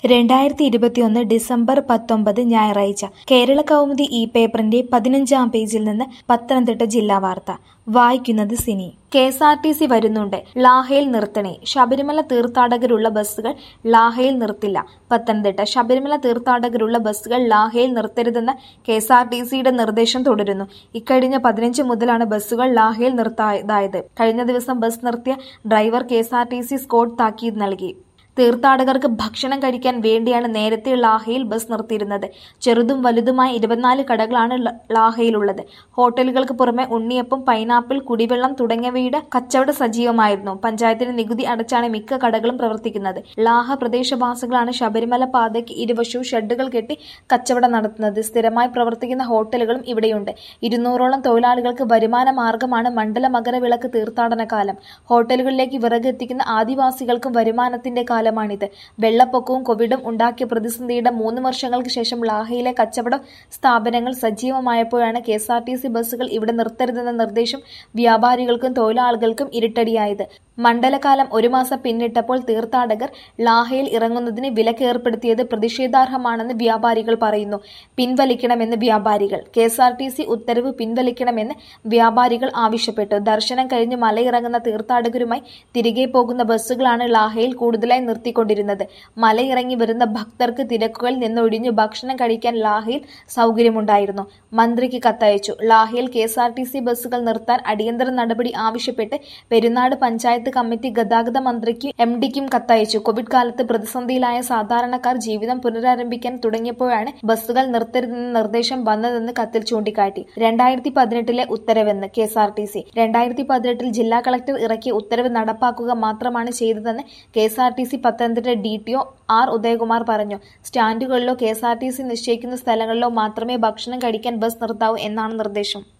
രണ്ടായിരത്തി ഇരുപത്തിയൊന്ന് ഡിസംബർ പത്തൊമ്പത് ഞായറാഴ്ച കേരള കൗമുദി ഈ പേപ്പറിന്റെ പതിനഞ്ചാം പേജിൽ നിന്ന് പത്തനംതിട്ട ജില്ലാ വാർത്ത വായിക്കുന്നത് Sini K S R T C വരുന്നുണ്ട് ലാഹയിൽ നിർത്തണേ ശബരിമല തീർത്ഥാടകരുള്ള ബസ്സുകൾ ലാഹയിൽ നിർത്തില്ല പത്തനംതിട്ട ശബരിമല തീർത്ഥാടകരുള്ള ബസ്സുകൾ ലാഹയിൽ നിർത്തരുതെന്ന കെ എസ് ആർ ടി സിയുടെ നിർദ്ദേശം തുടരുന്നു ഇക്കഴിഞ്ഞ പതിനഞ്ച് മുതലാണ് ബസ്സുകൾ ലാഹയിൽ നിർത്താതായത് കഴിഞ്ഞ ദിവസം ബസ് നിർത്തിയ driver K S R T C squad താക്കീത് നൽകി തീർത്ഥാടകർക്ക് ഭക്ഷണം കഴിക്കാൻ വേണ്ടിയാണ് നേരത്തെ ലാഹയിൽ ബസ് നിർത്തിയിരുന്നത് ചെറുതും വലുതുമായ ഇരുപത്തിനാല് കടകളാണ് ല- ലാഹയിലുള്ളത് ഹോട്ടലുകൾക്ക് പുറമെ ഉണ്ണിയപ്പം പൈനാപ്പിൾ കുടിവെള്ളം തുടങ്ങിയവയുടെ കച്ചവട സജീവമായിരുന്നു പഞ്ചായത്തിന് നികുതി അടച്ചാണ് മിക്ക കടകളും പ്രവർത്തിക്കുന്നത് ലാഹ പ്രദേശവാസികളാണ് ശബരിമല പാതയ്ക്ക് ഇരുവശവും ഷെഡുകൾ കെട്ടി കച്ചവടം നടത്തുന്നത് സ്ഥിരമായി പ്രവർത്തിക്കുന്ന ഹോട്ടലുകളും ഇവിടെയുണ്ട് ഇരുന്നൂറോളം തൊഴിലാളികൾക്ക് വരുമാന മാർഗമാണ് മണ്ഡല മകരവിളക്ക് തീർത്ഥാടന കാലം ഹോട്ടലുകളിലേക്ക് വിറക് എത്തിക്കുന്ന ആദിവാസികൾക്കും വരുമാനത്തിന്റെ കാലമാണിത് വെള്ളപ്പൊക്കവും കോവിഡും ഉണ്ടാക്കിയ പ്രതിസന്ധിയുടെ മൂന്ന് വർഷങ്ങൾക്ക് ശേഷം ലാഹയിലെ കച്ചവട സ്ഥാപനങ്ങൾ സജീവമായപ്പോഴാണ് K S R T C ബസ്സുകൾ ഇവിടെ നിർത്തരുതെന്ന നിർദ്ദേശം വ്യാപാരികൾക്കും തൊഴിലാളികൾക്കും ഇരുട്ടടിയായത് മണ്ഡലകാലം ഒരു മാസം പിന്നിട്ടപ്പോൾ തീർത്ഥാടകർ ലാഹയിൽ ഇറങ്ങുന്നതിന് വിലക്ക് ഏർപ്പെടുത്തിയത് പ്രതിഷേധാർഹമാണെന്ന് വ്യാപാരികൾ പറയുന്നു പിൻവലിക്കണമെന്ന് വ്യാപാരികൾ K S R T C ഉത്തരവ് പിൻവലിക്കണമെന്ന് വ്യാപാരികൾ ആവശ്യപ്പെട്ടു ദർശനം കഴിഞ്ഞ് മലയിറങ്ങുന്ന തീർത്ഥാടകരുമായി തിരികെ പോകുന്ന ബസ്സുകളാണ് ലാഹയിൽ കൂടുതലായി നിർത്തിക്കൊണ്ടിരുന്നത് മലയിറങ്ങി വരുന്ന ഭക്തർക്ക് തിരക്കുകളിൽ നിന്നൊഴിഞ്ഞ് ഭക്ഷണം കഴിക്കാൻ ലാഹയിൽ സൗകര്യമുണ്ടായിരുന്നു മന്ത്രിക്ക് കത്തയച്ചു ലാഹയിൽ K S R T C ബസ്സുകൾ നിർത്താൻ അടിയന്തര നടപടി ആവശ്യപ്പെട്ട് പെരുന്നാട് പഞ്ചായത്ത് കമ്മിറ്റി ഗതാഗത മന്ത്രിക്കും എം ഡിക്കും കത്തയച്ചു കോവിഡ് കാലത്ത് പ്രതിസന്ധിയിലായ സാധാരണക്കാർ ജീവിതം പുനരാരംഭിക്കാൻ തുടങ്ങിയപ്പോഴാണ് ബസ്സുകൾ നിർത്തരുതെന്ന നിർദ്ദേശം വന്നതെന്ന് കത്തിൽ ചൂണ്ടിക്കാട്ടി രണ്ടായിരത്തി പതിനെട്ടിലെ ഉത്തരവെന്ന് K S R T C രണ്ടായിരത്തി പതിനെട്ടിൽ ജില്ലാ കളക്ടർ ഇറക്കിയ ഉത്തരവ് നടപ്പാക്കുക മാത്രമാണ് ചെയ്തതെന്ന് K S R T C Pathanamthitta D T O R Udayakumar പറഞ്ഞു സ്റ്റാൻഡുകളിലോ കെ എസ് ആർ ടി സി നിശ്ചയിക്കുന്ന സ്ഥലങ്ങളിലോ മാത്രമേ ഭക്ഷണം കഴിക്കാൻ ബസ് നിർത്താവൂ എന്നാണ് നിർദ്ദേശം